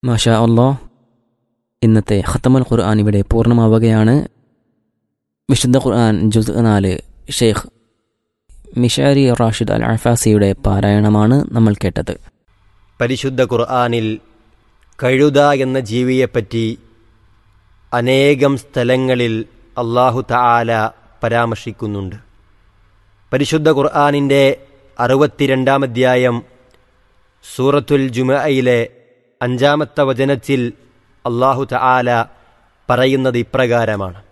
മാഷാ അള്ളാ ഇന്നത്തെ ഖത്തമുൽ ഖുർആൻ ഇവിടെ പൂർണ്ണമാവുകയാണ് വിശുദ്ധ ഖുർആൻ ജുസ് നാല് ഷെയ്ഖ് മിഷാരി റാഷിദ് അൽ അഫാസിയുടെ പാരായണമാണ് നമ്മൾ കേട്ടത് പരിശുദ്ധ ഖുർആാനിൽ കഴുത എന്ന ജീവിയെപ്പറ്റി അനേകം സ്ഥലങ്ങളിൽ അള്ളാഹു തആല പരാമർശിക്കുന്നുണ്ട് പരിശുദ്ധ ഖുർആാനിൻ്റെ അറുപത്തിരണ്ടാം അധ്യായം സൂറത്തുൽ ജുമയിലെ അഞ്ചാമത്തെ വചനത്തിൽ അള്ളാഹു തആല പറയുന്നത് ഇപ്രകാരമാണ്